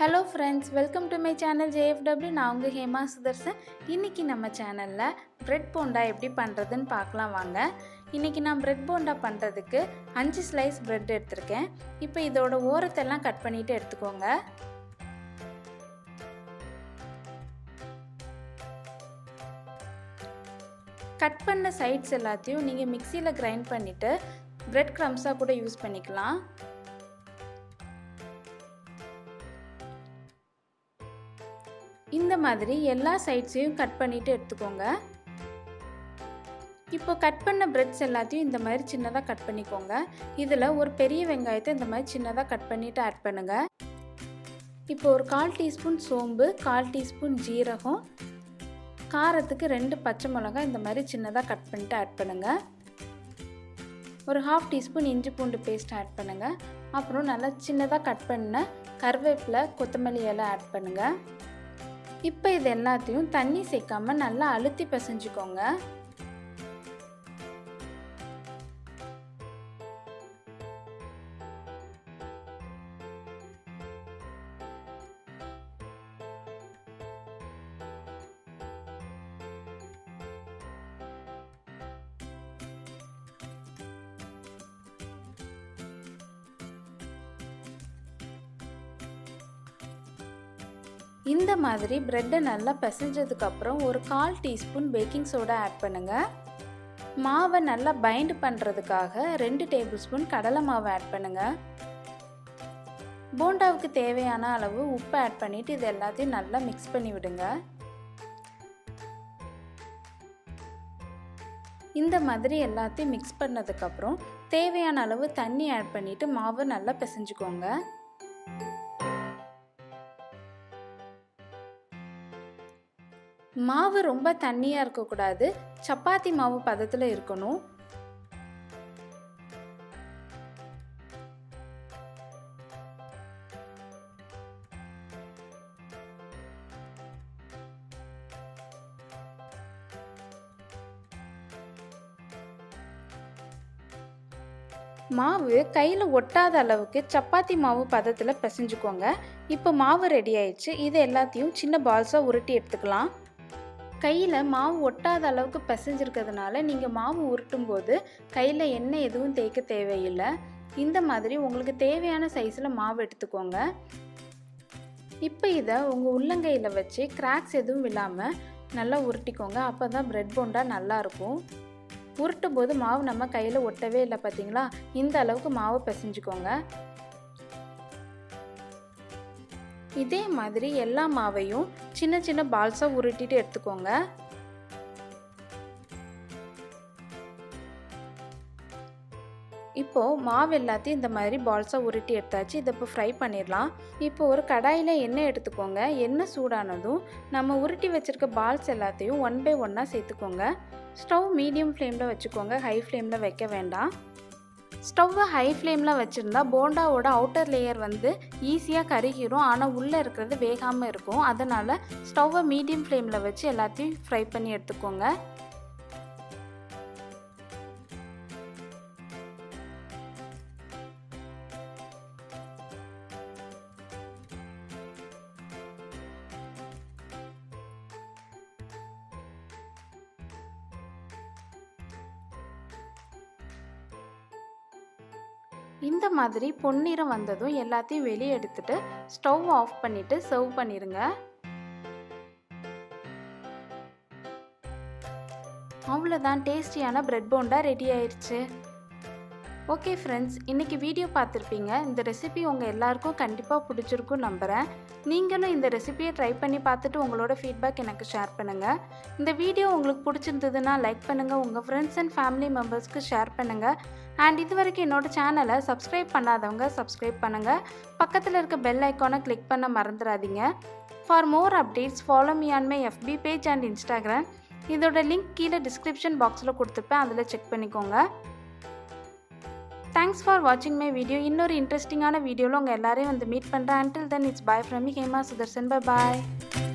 hello friends welcome to my channel JFW நான் உங்கள் ஹேமா சுதர்சன் இன்றைக்கி நம்ம சேனலில் பிரெட் போண்டா எப்படி பண்ணுறதுன்னு பார்க்கலாம் வாங்க இன்றைக்கி நான் பிரெட் போண்டா பண்ணுறதுக்கு அஞ்சு ஸ்லைஸ் பிரெட் எடுத்திருக்கேன் இப்போ இதோட ஓரத்தெல்லாம் கட் பண்ணிவிட்டு எடுத்துக்கோங்க கட் பண்ண சைட்ஸ் எல்லாத்தையும் நீங்கள் மிக்சியில் கிரைண்ட் பண்ணிவிட்டு பிரெட் க்ரம்ஸாக கூட யூஸ் பண்ணிக்கலாம் இந்த மாதிரி எல்லா சைட்ஸையும் கட் பண்ணிவிட்டு எடுத்துக்கோங்க இப்போ கட் பண்ண பிரெட்ஸ் எல்லாத்தையும் இந்த மாதிரி சின்னதாக கட் பண்ணிக்கோங்க இதில் ஒரு பெரிய வெங்காயத்தை இந்த மாதிரி சின்னதாக கட் பண்ணிவிட்டு ஆட் பண்ணுங்கள் இப்போ ஒரு கால் டீஸ்பூன் சோம்பு கால் டீஸ்பூன் ஜீரகம் காரத்துக்கு ரெண்டு பச்சை மிளகாய் இந்த மாதிரி சின்னதாக கட் பண்ணிட்டு ஆட் பண்ணுங்கள் ஒரு ஹாஃப் டீஸ்பூன் இஞ்சி பூண்டு பேஸ்ட் ஆட் பண்ணுங்கள் அப்புறம் நல்லா சின்னதாக கட் பண்ண கருவேப்பிலை கொத்தமல்லி இலை ஆட் பண்ணுங்கள் இப்போ இது எல்லாத்தையும் தண்ணி சேர்க்காம நல்லா அழுத்தி பிசைஞ்சுக்கோங்க இந்த மாதிரி ப்ரெட்டை நல்லா பிசைஞ்சதுக்கப்புறம் ஒரு கால் டீஸ்பூன் பேக்கிங் சோடா ஆட் பண்ணுங்கள் மாவை நல்லா பைண்ட் பண்ணுறதுக்காக ரெண்டு டேபிள் ஸ்பூன் கடலை மாவை ஆட் பண்ணுங்கள் போண்டாவுக்கு தேவையான அளவு உப்பு ஆட் பண்ணிவிட்டு இது எல்லாத்தையும் நல்லா மிக்ஸ் பண்ணி விடுங்க இந்த மாதிரி எல்லாத்தையும் மிக்ஸ் பண்ணதுக்கப்புறம் தேவையான அளவு தண்ணி ஆட் பண்ணிவிட்டு மாவு நல்லா பிசைஞ்சுக்கோங்க மாவு ரொம்ப தண்ணியாக இருக்கக்கூடாது சப்பாத்தி மாவு பதத்தில் இருக்கணும் மாவு கையில் ஒட்டாத அளவுக்கு சப்பாத்தி மாவு பதத்தில் பிசைஞ்சுக்கோங்க இப்போ மாவு ரெடி ஆயிடுச்சு இது எல்லாத்தையும் சின்ன பால்ஸாக உருட்டி எடுத்துக்கலாம் கையில் மாவு ஒட்டாத அளவுக்கு பிசைஞ்சிருக்கிறதுனால நீங்கள் மாவு உருட்டும் போது கையில் எண்ணெய் எதுவும் தேய்க்க தேவையில்லை இந்த மாதிரி உங்களுக்கு தேவையான சைஸில் மாவு எடுத்துக்கோங்க இப்போ இதை உங்கள் உள்ளங்கையில் வச்சு கிராக்ஸ் எதுவும் இல்லாமல் நல்லா உருட்டிக்கோங்க அப்போ தான் ப்ரெட் போண்டா நல்லாயிருக்கும் உருட்டும் போது மாவு நம்ம கையில் ஒட்டவே இல்லை பார்த்தீங்களா இந்த அளவுக்கு மாவு பிசைஞ்சுக்கோங்க இதே மாதிரி எல்லா மாவையும் சின்ன சின்ன பால்ஸாக உருட்டிட்டு எடுத்துக்கோங்க இப்போது மாவு எல்லாத்தையும் இந்த மாதிரி பால்ஸாக உருட்டி எடுத்தாச்சு இதை இப்போ ஃப்ரை பண்ணிடலாம் இப்போ ஒரு கடாயில் எண்ணெய் எடுத்துக்கோங்க எண்ணெய் சூடானதும் நம்ம உருட்டி வச்சுருக்க பால்ஸ் எல்லாத்தையும் ஒன் பை ஒன்னாக சேர்த்துக்கோங்க ஸ்டவ் மீடியம் ஃப்ளேமில் வச்சுக்கோங்க ஹை ஃப்ளேமில் வைக்க வேண்டாம் ஸ்டவ்வை ஹை ஃப்ளேமில் வச்சுருந்தா போண்டாவோட அவுட்டர் லேயர் வந்து ஈஸியாக கருகிரும் ஆனால் உள்ளே இருக்கிறது வேகாமல் இருக்கும் அதனால் ஸ்டவ்வை மீடியம் ஃப்ளேமில் வச்சு எல்லாத்தையும் ஃப்ரை பண்ணி எடுத்துக்கோங்க இந்த மாதிரி பொன்னிறம் வந்ததும் எல்லாத்தையும் வெளியே எடுத்துட்டு ஸ்டவ் ஆஃப் பண்ணிவிட்டு சர்வ் பண்ணிடுங்க அவ்வளோதான் டேஸ்டியான பிரெட் போண்டா ரெடி ஆயிடுச்சு ஓகே ஃப்ரெண்ட்ஸ் இன்றைக்கி வீடியோ பார்த்துருப்பீங்க இந்த ரெசிபி உங்கள் எல்லாருக்கும் கண்டிப்பாக பிடிச்சிருக்கும் நம்புகிறேன் நீங்களும் இந்த ரெசிபியை ட்ரை பண்ணி பார்த்துட்டு உங்களோட ஃபீட்பேக் எனக்கு ஷேர் பண்ணுங்கள் இந்த வீடியோ உங்களுக்கு பிடிச்சிருந்ததுன்னா லைக் பண்ணுங்கள் உங்கள் ஃப்ரெண்ட்ஸ் அண்ட் ஃபேமிலி மெம்பர்ஸ்க்கு ஷேர் பண்ணுங்கள் அண்ட் இது வரைக்கும் என்னோடய சேனலை சப்ஸ்கிரைப் பண்ணாதவங்க சப்ஸ்கிரைப் பண்ணுங்கள் பக்கத்தில் இருக்க பெல் ஐக்கானை கிளிக் பண்ண மறந்துடாதீங்க for more updates follow me on my FB page and Instagram இதோட லிங்க் கீழே டிஸ்கிரிப்ஷன் பாக்ஸில் கொடுத்துருப்பேன் அதில் செக் பண்ணிக்கோங்க தேங்க்ஸ் ஃபார் வாட்சிங் மை வீடியோ இன்னொரு இன்ட்ரெஸ்டிங்கான வீடியோவில் உங்கள் எல்லாரையும் வந்து மீட் பண்ணுறேன் until then it's bye from Hema Sudarshan bye bye